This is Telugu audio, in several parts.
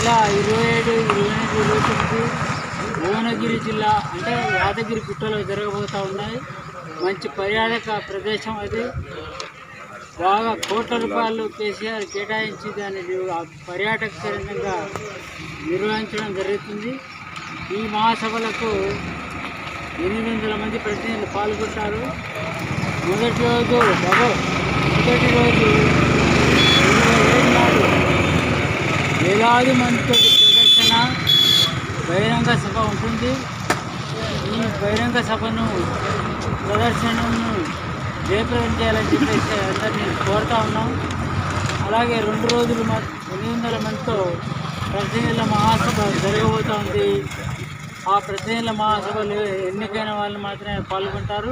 నెల ఇరవై ఏడు ఇరవై ఎనిమిది ఇరవై తొమ్మిది భువనగిరి జిల్లా అంటే యాదగిరి గుట్టలో జరగబోతూ ఉన్నాయి మంచి పర్యాటక ప్రదేశం అది బాగా కోట్ల రూపాయలు కేసీఆర్ కేటాయించి దాన్ని ఆ పర్యాటక కేంద్రంగా నిర్వహించడం జరుగుతుంది ఈ మహాసభలకు ఎనిమిది వందల మంది ప్రతినిధులు పాల్గొంటారు మొదటి రోజు బాబు మొదటి రోజు ఇరవై ఏడు నాడు వేలాది మందితో ప్రదర్శన బహిరంగ సభ ఉంటుంది ఈ బహిరంగ సభను ప్రదర్శనను జయప్రదం చేయాలని చెప్పేసి అందరినీ కోరుతా ఉన్నాం అలాగే రెండు రోజులు మ- ఎనిమిది వందల మందితో ప్రతినిధుల మహాసభ జరగబోతూ ఉంది ఆ ప్రతినిధుల మహాసభలో ఎన్నికైన వాళ్ళు మాత్రమే పాల్గొంటారు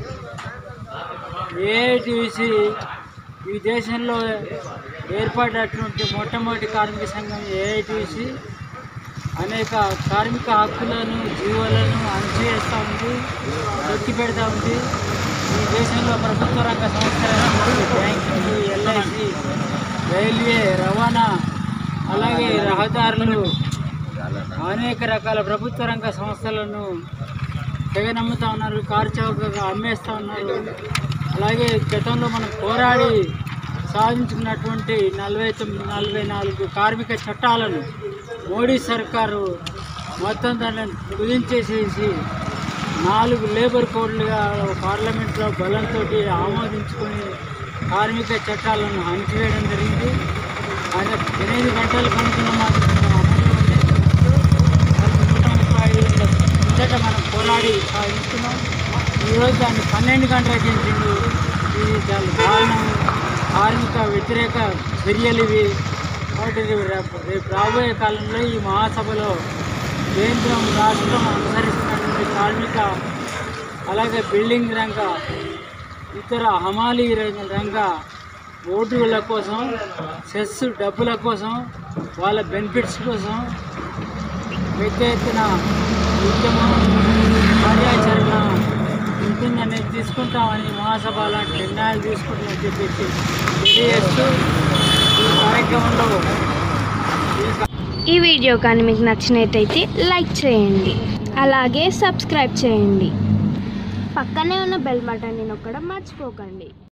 ఏఐటీసీ ఈ దేశంలో ఏర్పడినటువంటి మొట్టమొదటి కార్మిక సంఘం ఏఐటీసీ అనేక కార్మిక హక్కులను జీవులను అణచివేస్తూ ఉంది తొక్కి పెడతా ఉంది ఈ దేశంలో ప్రభుత్వ రంగ సంస్థలైన బ్యాంకింగ్ ఎల్ఐసి రైల్వే రవాణా అలాగే రహదారులు అనేక రకాల ప్రభుత్వ రంగ సంస్థలను తెగ నమ్ముతా ఉన్నారు కారు చౌకగా అమ్మేస్తూ ఉన్నారు అలాగే గతంలో మనం పోరాడి సాధించుకున్నటువంటి నలభై తొమ్మిది నలభై నాలుగు కార్మిక చట్టాలను మోడీ సర్కారు మొత్తం దాన్ని కుదించేసేసి నాలుగు లేబర్ కోడ్లుగా పార్లమెంట్లో బలంతో ఆమోదించుకొని కార్మిక చట్టాలను అణచివేయడం జరిగింది ఆయన ఎనిమిది గంటలు పనుకున్న మాత్రం అమలు నూట ముప్పై ఐదు గంటల కిందట మనం పోరాడి సాధిస్తున్నాం ఈరోజు దాన్ని పన్నెండు గంటలకు చేసిండు ఇది చాలా దారుణం కార్మిక వ్యతిరేక చర్యలు ఇవి కాబట్టి రేపు రేపు- రేపు రాబోయే కాలంలో ఈ మహాసభలో కేంద్రం రాష్ట్రం అనుసరిస్తున్నటువంటి కార్మిక అలాగే బిల్డింగ్ రంగ ఇతర హమాలీ రంగ రంగ ఓటుల కోసం సెస్ డబ్బుల కోసం వాళ్ళ బెనిఫిట్స్ కోసం పెద్ద ఎత్తున ఉద్యమం కార్యాచరణ ఉంటుందని తీసుకుంటామని మహాసభ లాంటి నిర్ణయాలు తీసుకుంటామని చెప్పేసి తెలియజేస్తూ ఈ కార్యక్రమంలో ఈ ఈ వీడియో కానీ మీకు నచ్చినట్టయితే లైక్ చేయండి అలాగే సబ్స్క్రైబ్ చేయండి పక్కనే ఉన్న బెల్ బటన్ని నొక్కడం మర్చిపోకండి